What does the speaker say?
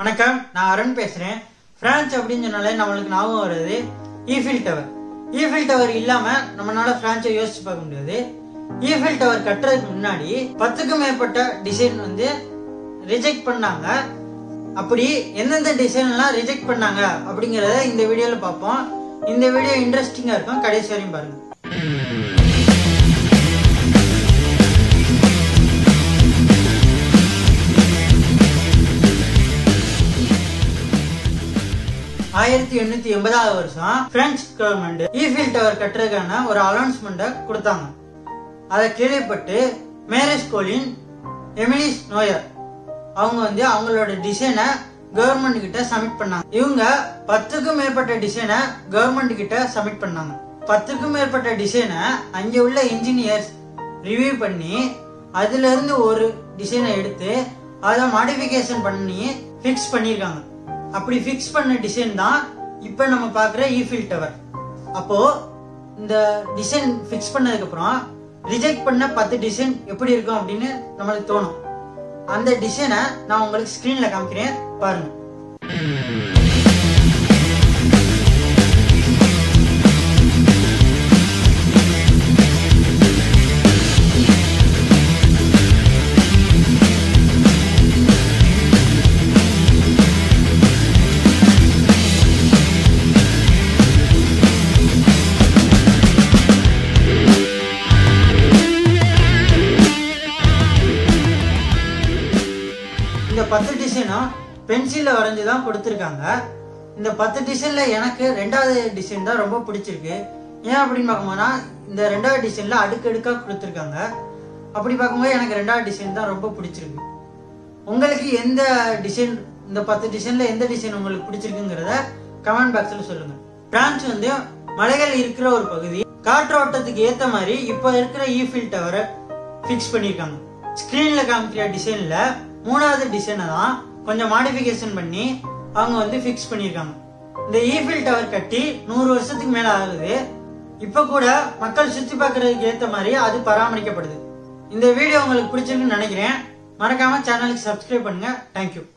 வணக்கம் நான் அருண் பேசுறேன் பிரான்ஸ் அப்படின்னு சொன்னாலே நம்மளுக்கு ஞாபகம் வருது ஈஃபில் டவர் ஈஃபில் டவர் இல்லாம நம்மளால பிரான்ஸை யோசிச்சு பார்க்க முடியாது ஈஃபில் டவர் கட்டுறதுக்கு முன்னாடி பத்துக்கும் மேற்பட்ட டிசைன் வந்து ரிஜெக்ட் பண்ணாங்க அப்படி எந்தெந்த டிசைன் எல்லாம் ரிஜெக்ட் பண்ணாங்க அப்படிங்கறத இந்த வீடியோல பார்ப்போம் இந்த வீடியோ இன்ட்ரெஸ்டிங்கா இருக்கும் கடைசி வரையும் பாருங்க ஆயிரத்தி எண்ணூத்தி எண்பதாவது வருஷம் பிரெஞ்சு கவர்மெண்ட் ஈஃபில் டவர் கட்டுறதுக்கான ஒரு அனௌன்ஸ்மெண்ட்டை கொடுத்தாங்க அதை கேள்விப்பட்டு மேரேஜ் கோலின் எமிலிஸ் நோயர் அவங்க வந்து அவங்களோட டிசைனை கவர்மெண்ட் கிட்ட சப்மிட் பண்ணாங்க இவங்க பத்துக்கும் மேற்பட்ட டிசைனை கவர்மெண்ட் கிட்ட சப்மிட் பண்ணாங்க பத்துக்கும் மேற்பட்ட டிசைனை அங்க உள்ள இன்ஜினியர்ஸ் ரிவ்யூ பண்ணி அதுல இருந்து ஒரு டிசைனை எடுத்து அதை மாடிஃபிகேஷன் பண்ணி ஃபிக்ஸ் பண்ணியிருக்காங்க அப்படி ஃபிக்ஸ் பண்ண டிசைன் தான் இப்போ நம்ம பார்க்குற ஈஃபில் டவர் அப்போ இந்த டிசைன் ஃபிக்ஸ் பண்ணதுக்கு அப்புறம் ரிஜெக்ட் பண்ண பத்து டிசைன் எப்படி இருக்கும் அப்படின்னு நம்மளுக்கு தோணும் அந்த டிசைனை நான் உங்களுக்கு ஸ்க்ரீன்ல காமிக்கிறேன் பாருங்க இந்த பத்து டிசைனும் பென்சில்ல வரைஞ்சு தான் கொடுத்துருக்காங்க இந்த பத்து டிசைன்ல எனக்கு ரெண்டாவது டிசைன் தான் ரொம்ப பிடிச்சிருக்கு ஏன் அப்படின்னு பார்க்கும்போதுனா இந்த ரெண்டாவது டிசைன்ல அடுக்கடுக்கா கொடுத்துருக்காங்க அப்படி பார்க்கும்போது எனக்கு ரெண்டாவது டிசைன் தான் ரொம்ப பிடிச்சிருக்கு உங்களுக்கு எந்த டிசைன் இந்த பத்து டிசைன்ல எந்த டிசைன் உங்களுக்கு பிடிச்சிருக்குங்கிறத கமெண்ட் பாக்ஸ்ல சொல்லுங்க பிரான்ச் வந்து மலைகள் இருக்கிற ஒரு பகுதி காற்றோட்டத்துக்கு ஏத்த மாதிரி இப்போ இருக்கிற ஈஃபில் டவரை ஃபிக்ஸ் பண்ணியிருக்காங்க ஸ்கிரீன்ல காமிக்கிற டிசைன்ல மூணாவது டிசைனை தான் கொஞ்சம் மாடிஃபிகேஷன் பண்ணி அவங்க வந்து ஃபிக்ஸ் பண்ணியிருக்காங்க இந்த ஈஃபில் டவர் கட்டி நூறு வருஷத்துக்கு மேல ஆகுது இப்ப கூட மக்கள் சுத்தி பார்க்கறதுக்கு ஏத்த மாதிரி அது பராமரிக்கப்படுது இந்த வீடியோ உங்களுக்கு பிடிச்சிருக்குன்னு நினைக்கிறேன் மறக்காம சேனலுக்கு சப்ஸ்கிரைப் பண்ணுங்க தேங்க்யூ